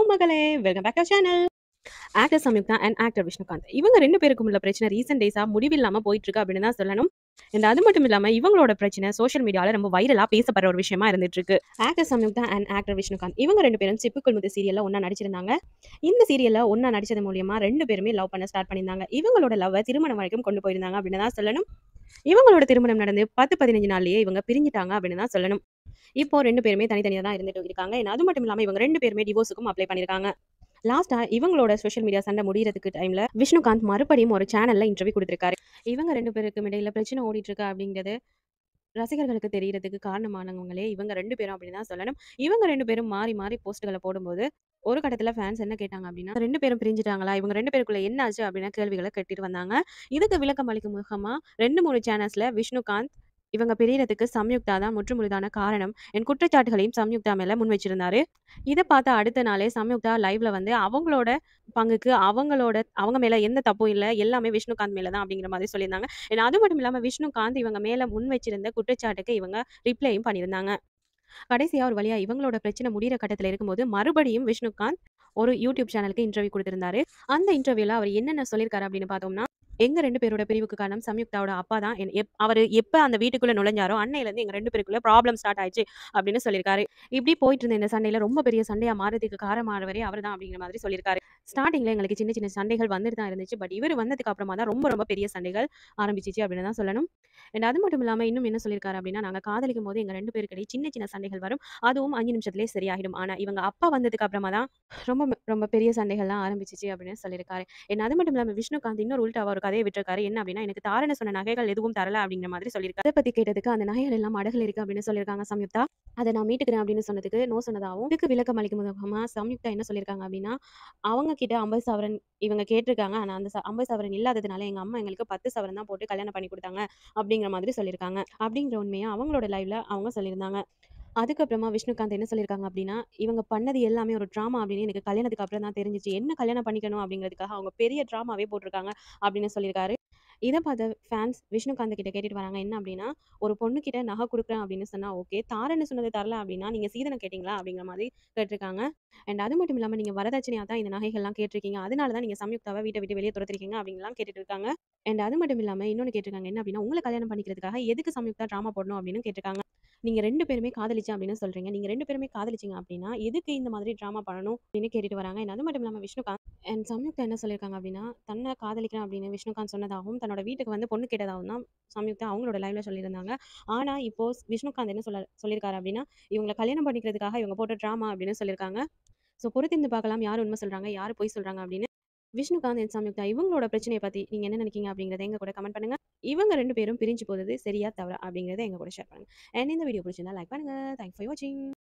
மக்களே! Welcome back to our channel. Actor Samyuktha and actor Vishnukanth. இவங்க 2 பேருக்கும் உள்ள பிரச்சனை ரீசென்ட் டேஸா முடிவில்லாம போயிட்டுருக்கு அப்படின்னு தான் சொல்லணும். அண்ட் அது மட்டும் இல்லாம இவங்களோட பிரச்சனை சோஷியல் மீடியால ரொம்ப வைரலா பேசப்படுற ஒரு விஷயமா இருந்துட்டு இருக்கு. Actor Samyuktha and actor Vishnukanth. இவங்க 2 பேரும் சிப்புக்குள் முத்து சீரியல்ல ஒண்ணா நடிச்சிருந்தாங்க. இந்த சீரியல்ல ஒண்ணா நடிச்சது மூலியமா 2 பேருமே லவ் பண்ண ஸ்டார்ட் பண்ணியிருந்தாங்க. இவங்களோட லவ்வ திருமணம் வரைக்கும் கொண்டு போயிருந்தாங்க அப்படின்னு தான் சொல்லணும். இவங்களோட திருமணம் நடந்து 10, 15 நாள்லயே இவங்க பிரிஞ்சுட்டாங்க அப்படின்னு தான் சொல்லணும். இப்போ 2 பேருமே தனித்தனியா தான் இருந்துட்டு இருக்காங்க. அண்ட் அது மட்டும் இல்லாம இவங்க 2 பேருமே டிவோர்ஸுக்கும் அப்ளை பண்ணியிருக்காங்க. லாஸ்ட்டா இவங்களோட சோஷியல் மீடியா சண்டை முடியறதுக்கு டைம்ல விஷ்ணுகாந்த் மறுபடியும் ஒரு சேனல்ல இன்டர்வியூ குடுத்திருக்காரு. இவங்க 2 பேருக்கும் இடையில பிரச்சனை ஓடிட்டு இருக்கு அப்படிங்கிறது ரசிகர்களுக்கு தெரியறதுக்கு காரணமானவங்களே இவங்க 2 பேரும் அப்படின்னு தான் சொல்லணும். இவங்க 2 பேரும் மாறி மாறி போஸ்ட்கள போடும்போது ஒரு கட்டத்துல ஃபேன்ஸ் என்ன கேட்டாங்க அப்படின்னா, 2 பேரும் பிரிஞ்சுட்டாங்களா? இவங்க 2 பேருக்குள்ள என்ன ஆச்சு? அப்படின்னு கேள்விகள கேட்டுட்டு வந்தாங்க. இதுக்கு விளக்கம் அளிக்கும் முகமா 2, 3 சேனல்ஸ்ல விஷ்ணுகாந்த் இவங்க பிரியறதுக்கு சம்யுக்தா தான் முற்றுமுழுதான காரணம் என் குற்றச்சாட்டுகளையும் சம்யுக்தா மேல முன் வச்சிருந்தாரு. இத பார்த்த அடுத்த நாளே சம்யுக்தா லைவ்ல வந்து அவங்களோட பங்குக்கு அவங்களோட அவங்க மேல எந்த தப்பும் இல்ல. எல்லாமே விஷ்ணுகாந்த் மேல தான் அப்படிங்கிற மாதிரி சொல்லியிருந்தாங்க. அண்ட் அது மட்டும் இல்லாம விஷ்ணுகாந்த் இவங்க மேல முன் வச்சிருந்த குற்றச்சாட்டுக்கு இவங்க ரிப்ளையும் பண்ணியிருந்தாங்க. கடைசியா ஒரு வழியா இவங்களோட பிரச்சனை முடியிற கட்டத்துல இருக்கும்போது மறுபடியும் விஷ்ணுகாந்த் ஒரு யூடியூப் சேனலுக்கு இன்டர்வியூ குடுத்திருந்தாரு. அந்த இன்டர்வியூல அவர் என்னென்ன சொல்லியிருக்காரு அப்படின்னு பார்த்தோம்னா, எங்க 2 பேரோட பிரிவுக்கு காரணம் சம்யுக்தாவோட அப்பா தான். என் எப் அவரு எப்ப அந்த வீட்டுக்குள்ள நுழைஞ்சாரோ அன்னையிலருந்து எங்க 2 பேருக்குள்ள ப்ராப்ளம் ஸ்டார்ட் ஆயிடுச்சு அப்படின்னு சொல்லியிருக்காரு. இப்படி போயிட்டு இருந்த இந்த சண்டையில ரொம்ப பெரிய சண்டையா மாறுறதுக்கு காரணமானவரே அவரு தான் அப்படிங்கிற மாதிரி சொல்லியிருக்காரு. ஸ்டார்ட்டிங்ல எங்களுக்கு சின்ன சின்ன சண்டைகள் வந்துட்டு தான் இருந்துச்சு. பட் இவரு வந்ததுக்கு அப்புறமா தான் ரொம்ப ரொம்ப பெரிய சண்டைகள் ஆரம்பிச்சுச்சு அப்படின்னு தான் சொல்லணும். அண்ட் அது மட்டும் இல்லாம இன்னும் என்ன சொல்லியிருக்காரு அப்படின்னா, நாங்க காதலிக்கும்போது எங்க 2 பேருக்கு இடையே சின்ன சின்ன சண்டைகள் வரும். அதுவும் 5 நிமிஷத்திலேயே சரியாகிடும். ஆனா இவங்க அப்பா வந்ததுக்கு அப்புறமா தான் ரொம்ப ரொம்ப பெரிய சண்டைகள்லாம் ஆரம்பிச்சுச்சு அப்படின்னு சொல்லியிருக்காரு. அண்ட் அது மட்டும் இல்லாம விஷ்ணுகாந்த் இன்னொரு உல்டாவா ஒரு கதைய விட்டுருக்காரு. என்ன அப்படின்னா, எனக்கு தாரன்னு சொன்ன நகைகள் எதுவும் தரல அப்படிங்கிற மாதிரி சொல்லியிருக்காரு. அத பத்தி கேட்டதுக்கு அந்த நகைகள் எல்லாம் அடகுல இருக்கு அப்படின்னு சொல்லியிருக்காங்க சம்யுக்தா. அத நான் மீட்டுக்கிறேன் அப்படின்னு சொன்னதுக்கு நோ சொன்னதாவும், இதுக்கு விளக்கம் அளிக்கும் முகமா சம்யுக்தா என்ன சொல்லியிருக்காங்க அப்படின்னா, அவங்க கிட்ட 50 சவரன் இவங்க கேட்டிருக்காங்க. ஆனா அந்த ச 50 சவரன் இல்லாததுனால எங்க அம்மா எங்களுக்கு 10 சவரன் தான் போட்டு கல்யாணம் பண்ணி குடுத்தாங்க அப்படிங்கிற மாதிரி சொல்லியிருக்காங்க. அப்படிங்கிற உண்மைய அவங்களோட லைவ்ல அவங்க சொல்லியிருந்தாங்க. அதுக்கப்புறமா விஷ்ணுகாந்த் என்ன சொல்லியிருக்காங்க அப்படின்னா, இவங்க பண்ணது எல்லாமே ஒரு ட்ராமா அப்படின்னு எனக்கு கல்யாணத்துக்கு அப்புறம் தான் தெரிஞ்சுச்சு. என்ன கல்யாணம் பண்ணிக்கணும் அப்படிங்கிறதுக்காக அவங்க பெரிய ட்ராமாவே போட்டுருக்காங்க அப்படின்னு சொல்லியிருக்காரு. இத பார்த்த ஃபேன்ஸ் விஷ்ணுகாந்த் கிட்ட கேட்டுட்டு வராங்க. என்ன அப்படின்னா, ஒரு பொண்ணு கிட்ட நகை குடுக்குறேன் அப்படின்னு சொன்னா ஓகே. தாரன்னு சொன்னது தரல அப்படின்னா, நீங்க சீதனம் கேட்டீங்களா? அப்படிங்கிற மாதிரி கேட்டிருக்காங்க. அண்ட் அது மட்டும் இல்லாம நீங்க வரதட்சணையா தான் இந்த நகைகள்லாம் கேட்டிருக்கீங்க. அதனால தான் நீங்க சம்யுக்தாவ வீட்ட விட்டு வெளிய துரத்திருக்கீங்க அப்படின்லாம் கேட்டுட்டு இருக்காங்க. அண்ட் அது மட்டும் இல்லாம இன்னொன்னு கேட்டிருக்காங்க. என்ன அப்படின்னா, உங்கள கல்யாணம் பண்ணிக்கிறதுக்காக எதுக்கு சம்யுக்தா ட்ராமா போடணும் அப்படின்னு கேட்டிருக்காங்க. நீங்க 2 பேருமே காதலிச்சேன் அப்படின்னு சொல்றீங்க. நீங்க 2 பேருமே காதலிச்சீங்க அப்படின்னா, எதுக்கு இந்த மாதிரி ட்ராமா பண்ணணும் அப்படின்னு கேட்டுட்டு வராங்க. அண்ட் அது மட்டும் இல்லாம விஷ்ணுகாந்த் அண்ட் சம்யுக்தா என்ன சொல்லியிருக்காங்க அப்படின்னா, தன்ன காதலிக்கிறேன் அப்படின்னு விஷ்ணுகாந்த் சொன்னதாகவும், தன்னோட வீட்டுக்கு வந்து பொண்ணு கேட்டதாகவும் தான் சம்யுக்தா அவங்களோட லைவ்ல சொல்லியிருந்தாங்க. ஆனா இப்போ விஷ்ணுகாந்த் என்ன சொல்ல சொல்லியிருக்காரு அப்படின்னா, இவங்கள கல்யாணம் பண்ணிக்கிறதுக்காக இவங்க போட்ட ட்ராமா அப்படின்னு சொல்லியிருக்காங்க. ஸோ பொறுத்திருந்து பார்க்கலாம் யார் உண்மை சொல்றாங்க, யார் பொய் சொல்றாங்க அப்படின்னு. விஷ்ணுகாந்த் அண்ட் சம்யுக்தா இவங்களோட பிரச்சனைய பத்தி நீங்க என்ன நினைக்கிறீங்க அப்படிங்கிறத எங்க கூட கமெண்ட் பண்ணுங்க. இவங்க 2 பேரும் பிரிஞ்சு போறது சரியா? தவறா? அப்படிங்கிறத எங்க கூட ஷேர் பண்ணுங்க. அண்ட் இந்த வீடியோ பிடிச்சிருந்தா லைக் பண்ணுங்க. தேங்க்ஸ் ஃபார் வாட்சிங்.